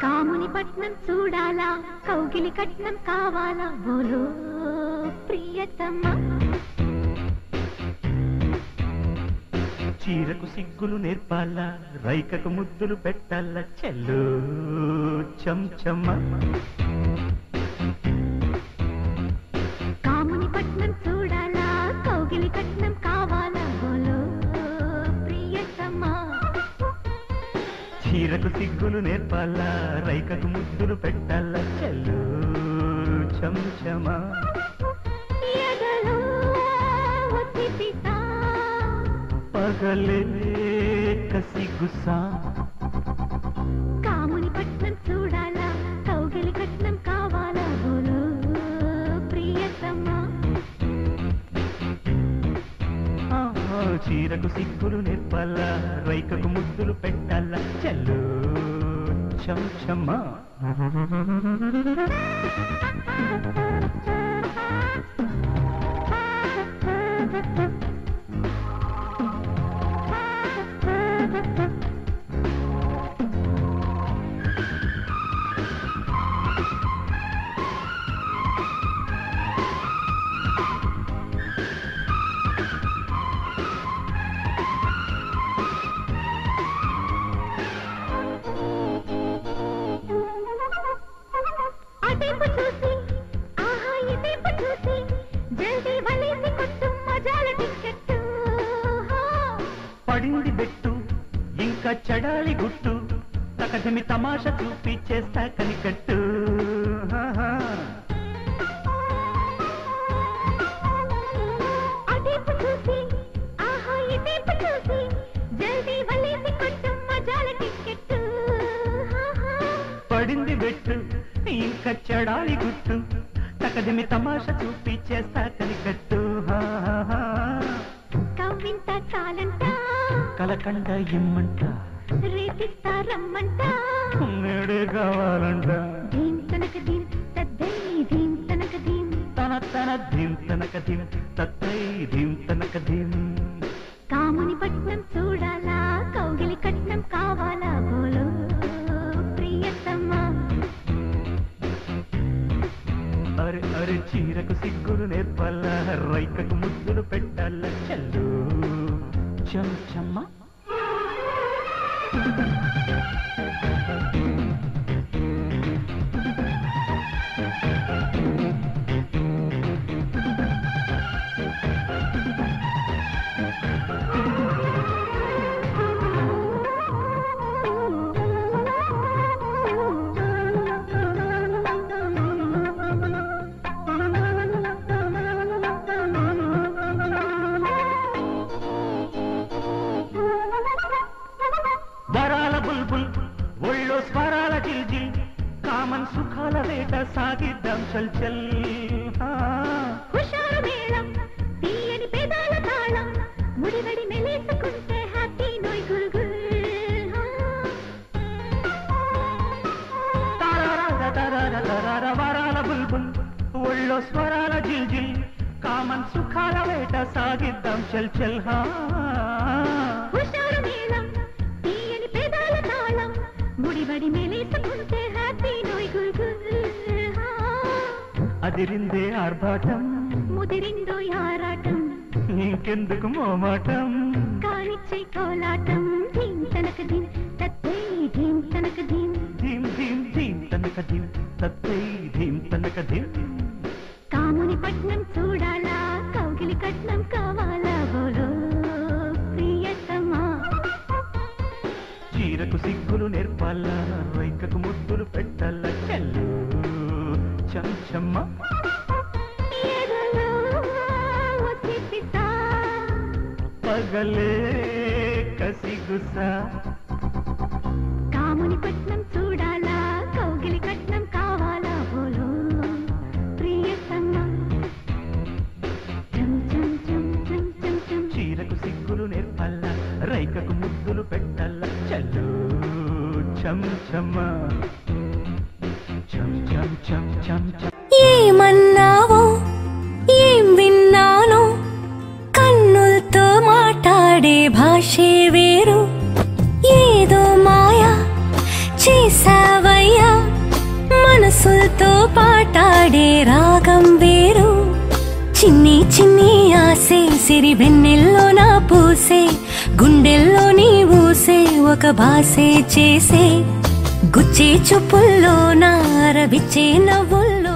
కాముని పట్నం చూడాలా కౌగిలి కట్నం కావాలా బోలో ప్రియతమా చీరకు సిగ్గులు నేర్పాలా రైకకు ముద్దులు పెట్టాలా చెల్లు చంచమ్మ కాముని పట్నం చూడాలా కౌగిలి కట్నం కావాలా బోలో ప్రియతమా చీరకు సిగ్గులు నేర్పాలా రైకకు ముద్దులు పెట్టాలా చెల్లు చంచమ ఎదలో ఒత్తిపితా పగలే కసి గుసా కాముని పట్నం చూడాలా కౌగిలి కట్నం కావాలా బోలో ప్రియతమా ఆహా, చీరకు సిగ్గులు నేర్పాలా రైకకు ముద్దులు పెట్టాలా చెల్లు చంచమ్మ అటేపు చూసి ఆహా ఇటేపు చూసి జల్దీ వలేసి కొట్టు మజాల టిక్కెట్టు పడింది బెట్టు ఇంకా చెడాలి గుట్టు తకదిమి తమాష చూపి చేస్తా కనికట్టు ఆహా. అటేపు చూసి ఆహా ఇటేపు చూసి జల్దీ వలేసి కొట్టు మజాల టిక్కెట్టు పడింది బెట్టు ఇంకా చెడాలి గుట్టు తకదిమి తమాష చూపి చేస్తా కనికట్టు ఆహా. కవ్వింత చాలంట కలకండ ఇమ్మంట రేపిస్తా రమ్మంట నేడే కావాలంట దీన్ తనక దీన్ తద్దై దీన్ తనక దీన్ తన తన ధీం తనక ధీం తత్తై ధీం తనక ధీం కాముని పట్నం చూడాలా కౌగిలి కట్నం కావాలా బోలో ప్రియతమా అరే అరే చీరకు సిగ్గులు నేర్పాల రైకకు ముద్దులు పెట్టాల చెల్లు చంచమ్మ వరాల బుల్బుల్ ఒళ్ళో స్వరాల జిల్జిల్ కామన్ సుఖాల వేట సాగిద్దాం చల్ చల్ హా. హుషారు మేళం తీయని పెదాల తాళం ముడివడి మెలేసుకుంటే హ్యాపీ నోయ్ గుల్ గుల్ తరారా తరారా తరారా వరాల బుల్బుల్ ఒళ్ళో స్వరాల జిల్జిల్ కామన్ సుఖాల వేట సాగిద్దాం చల్ చల్ హా హుషారు మేళం తీయని పెదాల తాళం ముడివడి మెలేసుకుంటే హ్యాపీ నోయ్ గుల్ గుల్ అదిరిందే ఆర్భాటం ముదిరిందో యారాటం ఇంకెందుకు మోమాటం కానిచ్చే కోలాటం ధీం తనక ధీం తత్తై ధీం తనక ధీం ధీం ధీం ధీం తనక ధీం తత్తై ధీం తనక ధీం కాముని పట్నం చూడాలా కౌగిలి కట్నం కావాలా బోలో ప్రియతమా చీరకు సిగ్గులు నేర్పాల రైకకు ముద్దులు పెట్టాల చెల్లు చంచమ్మ ఎదలో ఒత్తిపితా పగలే కసిగుసా కాముని పట్నం చూడాలా కౌగిలి కట్నం కావాలా బోలో ప్రియతమా చం చం చం చం చం చం చీరకు సిగ్గులు నేర్పాల రైకకు ముద్దులు పెట్టాల చెల్లు చంచమ్మ చం చం చం చం చం ఏమన్నావో ఏం విన్నానో కన్నులతో మాట్లాడే భాషే వేరు ఏదో మాయా చేసావయ్యా పాడే రాగం వేరు చిన్ని చిన్ని ఆసే సిరి వెన్నెల్లో నా పూసే గుండెల్లో నీ ఊసే ఒక బాసే చేసే గుచ్చే చూపుల్లో నా రవిచ్చే నవ్వుల్లో